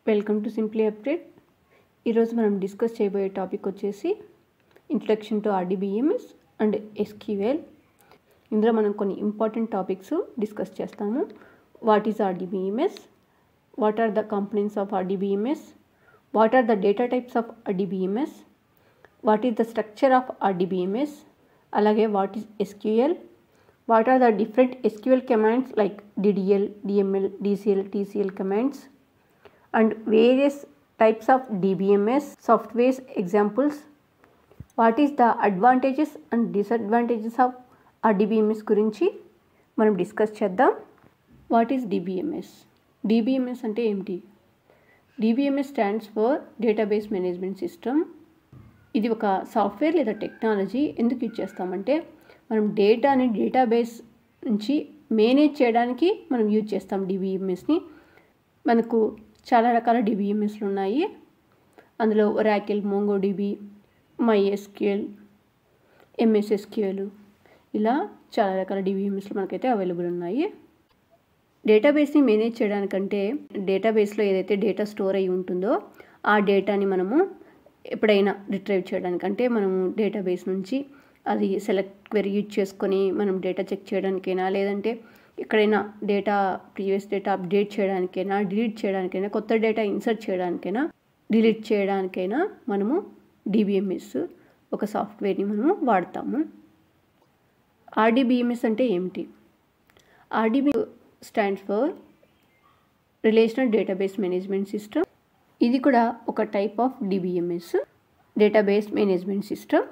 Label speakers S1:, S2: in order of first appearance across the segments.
S1: Welcome to simply update ఈరోజు మనం discuss చేయబోయే టాపిక్ వచ్చేసి introduction to RDBMS and SQL ఇందులో మనం కొన్ని ఇంపార్టెంట్ టాపిక్స్ డిస్కస్ చేస్తాము what is RDBMS what are the components of RDBMS what are the data types of RDBMS what is the structure of RDBMS అలాగే what is SQL what are the different SQL commands like DDL DML DCL TCL commands and various types of DBMS softwares examples. What is the advantages and disadvantages of RDBMS గురించి మనం discuss చేద్దాం what is DBMS DBMS అంటే ఏమిటి DBMS stands for database management system ఇది ఒక software లేదా technology ఎందుకు use చేస్తామంటే మనం డేటాని డేటాబేస్ నుంచి మేనేజ్ చేయడానికి మనం యూజ్ చేస్తాం డిబిఎంఎస్ని మనకు చాలా రకాల డిబిఎంఎస్లు ఉన్నాయి అందులో Oracle Mongo DB MySQL MSSQL ఇలా చాలా రకాల డిబిఎంఎస్లు మనకైతే అవైలబుల్ ఉన్నాయి డేటాబేస్ని మేనేజ్ చేయడానికంటే డేటాబేస్లో ఏదైతే డేటా స్టోర్ అయి ఉంటుందో ఆ డేటాని మనము ఎప్పుడైనా రిట్రైవ్ చేయడానికి అంటే మనము డేటాబేస్ నుంచి అది సెలెక్ట్ క్వెరీ యూజ్ చేసుకొని మనం డేటా చెక్ చేయడానికైనా లేదంటే ఎక్కడైనా డేటా ప్రీవియస్ డేటా అప్డేట్ చేయడానికైనా డిలీట్ చేయడానికైనా కొత్త డేటా ఇన్సర్ట్ చేయడానికైనా డిలీట్ చేయడానికైనా మనము డిబిఎంఎస్ ఒక సాఫ్ట్వేర్ని మనము వాడతాము ఆర్డీబీఎంఎస్ అంటే ఏమిటి RDB stands for relational database management system ఇది కూడా ఒక type of DBMS database management system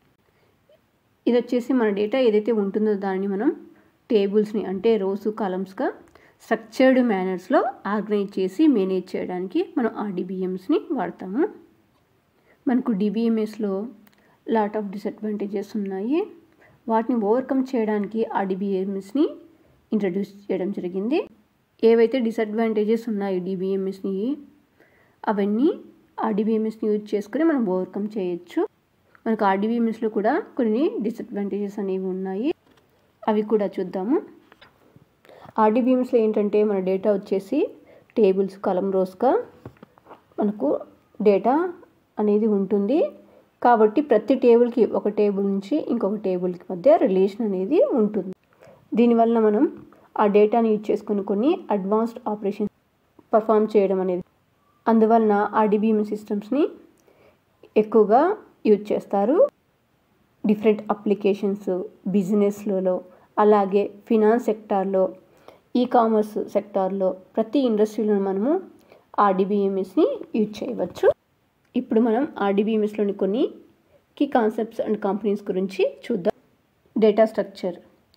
S1: ఇది వచ్చేసి మన డేటా ఏదైతే ఉంటుందో దాన్ని మనం టేబుల్స్ని అంటే రోజు కాలమ్స్గా స్ట్రక్చర్డ్ మేనర్స్లో ఆర్గనైజ్ చేసి మేనేజ్ చేయడానికి మనం ఆర్డీబీఎంస్ని వాడతాము మనకు డిబిఎంఎస్లో లాట్ ఆఫ్ డిసడ్వాంటేజెస్ ఉన్నాయి వాటిని ఓవర్కమ్ చేయడానికి ఆర్డీబీఎంఎస్ని ఇంట్రడ్యూస్ చేయడం జరిగింది ఏవైతే డిసడ్వాంటేజెస్ ఉన్నాయి డిబిఎంఎస్ని అవన్నీ ఆర్డీబీఎంఎస్ని యూజ్ చేసుకుని మనం ఓవర్కమ్ చేయొచ్చు మనకు ఆర్డీబీఎంఎస్లో కూడా కొన్ని డిసడ్వాంటేజెస్ అనేవి ఉన్నాయి అవి కూడా చూద్దాము ఆర్డీబీఎంస్లో ఏంటంటే మన డేటా వచ్చేసి టేబుల్స్ కలం రోస్గా మనకు డేటా అనేది ఉంటుంది కాబట్టి ప్రతి టేబుల్కి ఒక టేబుల్ నుంచి ఇంకొక టేబుల్కి మధ్య రిలేషన్ అనేది ఉంటుంది దీనివల్ల మనం ఆ డేటాని యూజ్ చేసుకుని కొన్ని అడ్వాన్స్డ్ ఆపరేషన్ పర్ఫామ్ చేయడం అనేది అందువలన ఆర్డీబీఎం సిస్టమ్స్ని ఎక్కువగా యూజ్ చేస్తారు డిఫరెంట్ అప్లికేషన్స్ బిజినెస్లలో అలాగే ఫినాన్స్ సెక్టార్లో ఈ కామర్స్ సెక్టార్లో ప్రతి ఇండస్ట్రీలో మనము ఆర్డీబీఎంఎస్ని యూజ్ చేయవచ్చు ఇప్పుడు మనం ఆర్డీబీఎంఎస్లోని కొన్ని కీ కాన్సెప్ట్స్ అండ్ కంపెనీస్ గురించి చూద్దాం data structure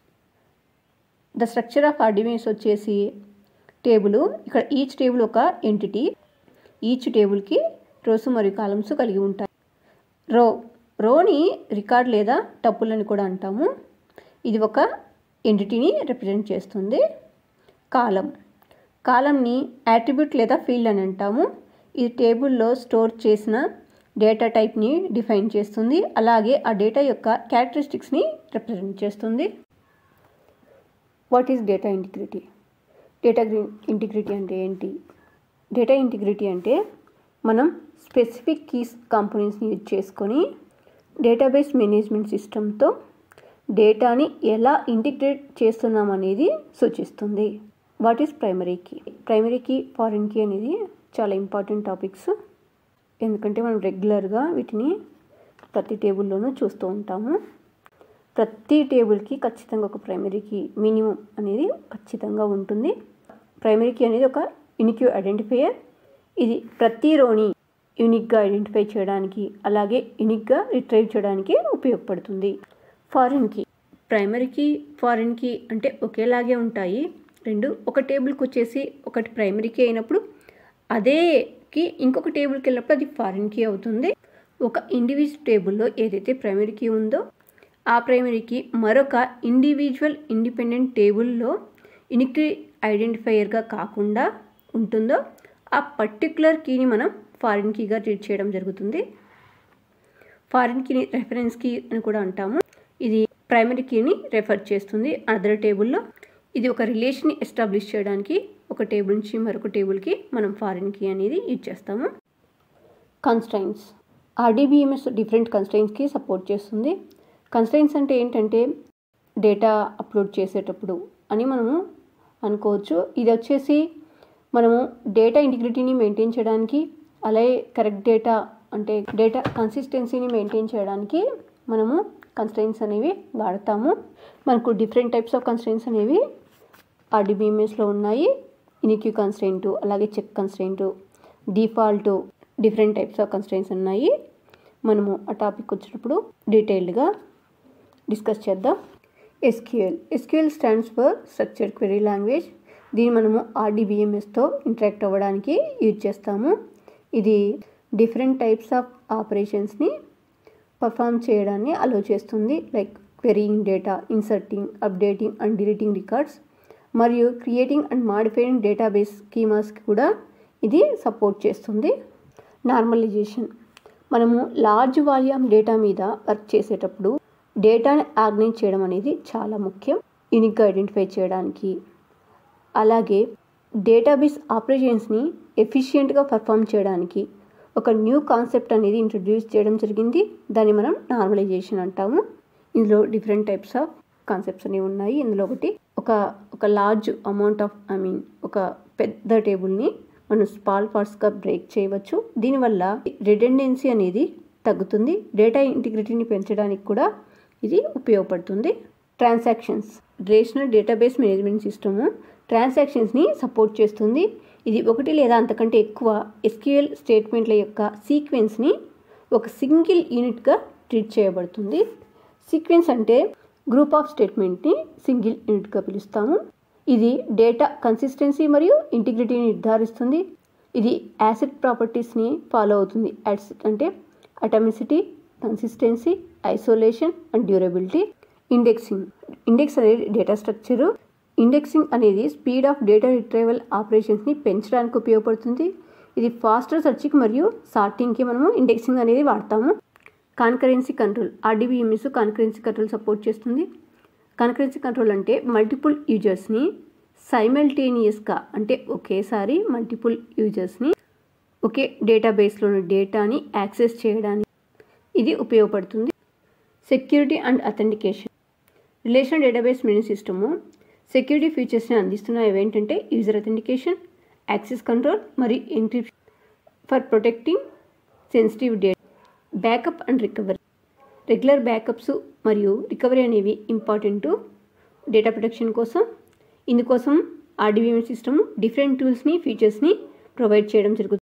S1: the structure of RDBS వచ్చేసి టేబుల్ ఇక్కడ ఈచ్ టేబుల్ ఒక ఎంటిటీ ఈచ్ టేబుల్కి రోస్ మరియు కాలమ్స్ కలిగి ఉంటాయి రో రోని రికార్డ్ లేదా టప్పులని కూడా అంటాము ఇది ఒక ఎంటిటీని రిప్రజెంట్ చేస్తుంది కాలం కాలంని యాట్రిబ్యూట్ లేదా ఫీల్డ్ అని అంటాము ఇది టేబుల్లో స్టోర్ చేసిన డేటా టైప్ని డిఫైన్ చేస్తుంది అలాగే ఆ డేటా యొక్క క్యారెక్టరిస్టిక్స్ని రిప్రజెంట్ చేస్తుంది what is data integrity data integrity అంటే ఏంటి డేటా ఇంటిగ్రిటీ అంటే మనం స్పెసిఫిక్ కీస్ కాంపోనెంట్స్ని యూజ్ చేసుకొని డేటాబేస్ మేనేజ్మెంట్ సిస్టమ్తో డేటాని ఎలా ఇంటిగ్రేట్ చేస్తున్నాం అనేది సూచిస్తుంది what is primary key primary key foreign key అనేది చాలా ఇంపార్టెంట్ టాపిక్స్ ఎందుకంటే మనం రెగ్యులర్గా వీటిని ప్రతి టేబుల్లోనూ చూస్తూ ఉంటాము ప్రతి టేబుల్కి ఖచ్చితంగా ఒక ప్రైమరీ కీ మినిమం అనేది ఖచ్చితంగా ఉంటుంది ప్రైమరీ కీ అనేది ఒక యూనిక్ ఐడెంటిఫైయర్ ఇది ప్రతి రోని యూనిక్గా ఐడెంటిఫై చేయడానికి అలాగే యూనిక్గా రిట్రైవ్ చేయడానికి ఉపయోగపడుతుంది foreign key primary key foreign key అంటే ఒకేలాగే ఉంటాయి రెండు ఒక టేబుల్కి వచ్చేసి ఒకటి ప్రైమరీ కీ అయినప్పుడు అదే కీ ఇంకొక టేబుల్కి వెళ్ళినప్పుడు అది ఫారిన్ కీ అవుతుంది ఒక ఇండివిజువల్ టేబుల్లో ఏదైతే ప్రైమరీ కీ ఉందో ఆ ప్రైమరీకి మరొక ఇండివిజువల్ ఇండిపెండెంట్ టేబుల్లో యూనిక్ ఐడెంటిఫైయర్గా కాకుండా ఉంటుందో ఆ పర్టికులర్ కీని మనం ఫారిన్ కీగా ట్రీట్ చేయడం జరుగుతుంది ఫారిన్ కీని రెఫరెన్స్ కీ అని కూడా అంటాము ఇది ప్రైమరీ కీని రెఫర్ చేస్తుంది అదర్ టేబుల్లో ఇది ఒక రిలేషన్ ఎస్టాబ్లిష్ చేయడానికి ఒక టేబుల్ నుంచి మరొక టేబుల్కి మనం ఫారిన్ కీ అనేది యూజ్ చేస్తాము కన్స్ట్రైన్స్ ఆర్డీబీఎంఎస్ డిఫరెంట్ కన్స్ట్రైన్స్కి సపోర్ట్ చేస్తుంది కన్స్ట్రైన్స్ అంటే ఏంటంటే డేటా అప్లోడ్ చేసేటప్పుడు అని మనము అనుకోవచ్చు ఇది వచ్చేసి మనము డేటా ఇంటిగ్రిటీని మెయింటైన్ చేయడానికి అలాగే కరెక్ట్ డేటా అంటే డేటా కన్సిస్టెన్సీని మెయింటైన్ చేయడానికి మనము కన్స్ట్రైన్స్ అనేవి వాడతాము మనకు డిఫరెంట్ టైప్స్ ఆఫ్ కన్స్ట్రైన్స్ అనేవి ఆర్డీబీఎంఎస్లో ఉన్నాయి ఇనిక్యూ కన్స్ట్రెయింట్ అలాగే check constraint default different types of constraints ఉన్నాయి మనము ఆ టాపిక్ వచ్చినప్పుడు డీటెయిల్డ్గా డిస్కస్ చేద్దాం SQL SQL stands for structured query language దీన్ని మనము ఆర్డీబీఎంఎస్తో ఇంటరాక్ట్ అవ్వడానికి యూజ్ చేస్తాము ఇది డిఫరెంట్ టైప్స్ ఆఫ్ ఆపరేషన్స్ని పర్ఫామ్ చేయడాన్ని అలో చేస్తుంది like querying data inserting updating and deleting records మరియు క్రియేటింగ్ అండ్ మాడిఫైయింగ్ డేటాబేస్ స్కీమాస్కి కూడా ఇది సపోర్ట్ చేస్తుంది నార్మలైజేషన్ మనము లార్జ్ వాల్యూమ్ డేటా మీద వర్క్ చేసేటప్పుడు డేటాని ఆర్గనైజ్ చేయడం అనేది చాలా ముఖ్యం యూనిక్గా ఐడెంటిఫై చేయడానికి అలాగే డేటాబేస్ ఆపరేషన్స్ని ఎఫిషియెంట్గా పర్ఫామ్ చేయడానికి ఒక న్యూ కాన్సెప్ట్ అనేది ఇంట్రడ్యూస్ చేయడం జరిగింది దాన్ని మనం నార్మలైజేషన్ అంటాము ఇందులో డిఫరెంట్ టైప్స్ ఆఫ్ కాన్సెప్ట్స్ అనేవి ఉన్నాయి ఇందులో ఒకటి ఒక ఒక large amount of I mean ఒక పెద్ద టేబుల్ని మనం స్మాల్ పార్ట్స్గా బ్రేక్ చేయవచ్చు దీనివల్ల రిడెండెన్సీ అనేది తగ్గుతుంది డేటా ఇంటిగ్రిటీని పెంచడానికి కూడా ఇది ఉపయోగపడుతుంది transactions relational database management system ట్రాన్సాక్షన్స్ని సపోర్ట్ చేస్తుంది ఇది ఒకటి లేదా అంతకంటే ఎక్కువ ఎస్క్యూఎల్ స్టేట్మెంట్ల యొక్క సీక్వెన్స్ని ఒక సింగిల్ యూనిట్గా ట్రీట్ చేయబడుతుంది సీక్వెన్స్ అంటే గ్రూప్ ఆఫ్ స్టేట్మెంట్ని సింగిల్ యూనిట్గా పిలుస్తాము ఇది డేటా కన్సిస్టెన్సీ మరియు ఇంటిగ్రిటీని నిర్ధారిస్తుంది ఇది యాసిడ్ ప్రాపర్టీస్ని ఫాలో అవుతుంది యాసిడ్ అంటే atomicity consistency isolation and durability indexing index అనేది డేటా స్ట్రక్చరు ఇండెక్సింగ్ అనేది స్పీడ్ ఆఫ్ డేటా రిట్రైవల్ ఆపరేషన్స్ని పెంచడానికి ఉపయోగపడుతుంది ఇది ఫాస్టర్ సర్చింగ్ మరియు సార్టింగ్కి మనము ఇండెక్సింగ్ అనేది వాడతాము concurrency control RDBMS concurrency control support చేస్తుంది కాన్కరెన్సీ కంట్రోల్ అంటే మల్టిపుల్ యూజర్స్ని సైమల్టేనియస్గా అంటే ఒకేసారి మల్టిపుల్ యూజర్స్ని ఒకే డేటాబేస్లోని డేటాని యాక్సెస్ చేయడానికి ఇది ఉపయోగపడుతుంది security and authentication relational database menu system security ఫీచర్స్ని అందిస్తున్న ఏంటంటే యూజర్ అథెంటికేషన్ యాక్సెస్ కంట్రోల్ మరియు encryption for protecting sensitive data backup and recovery regular backups మరియు రికవరీ అనేవి ఇంపార్టెంట్ డేటా ప్రొటెక్షన్ కోసం ఇందుకోసం ఆర్డీబీఎం సిస్టమ్ డిఫరెంట్ టూల్స్ని ఫీచర్స్ని ప్రొవైడ్ చేయడం జరుగుతుంది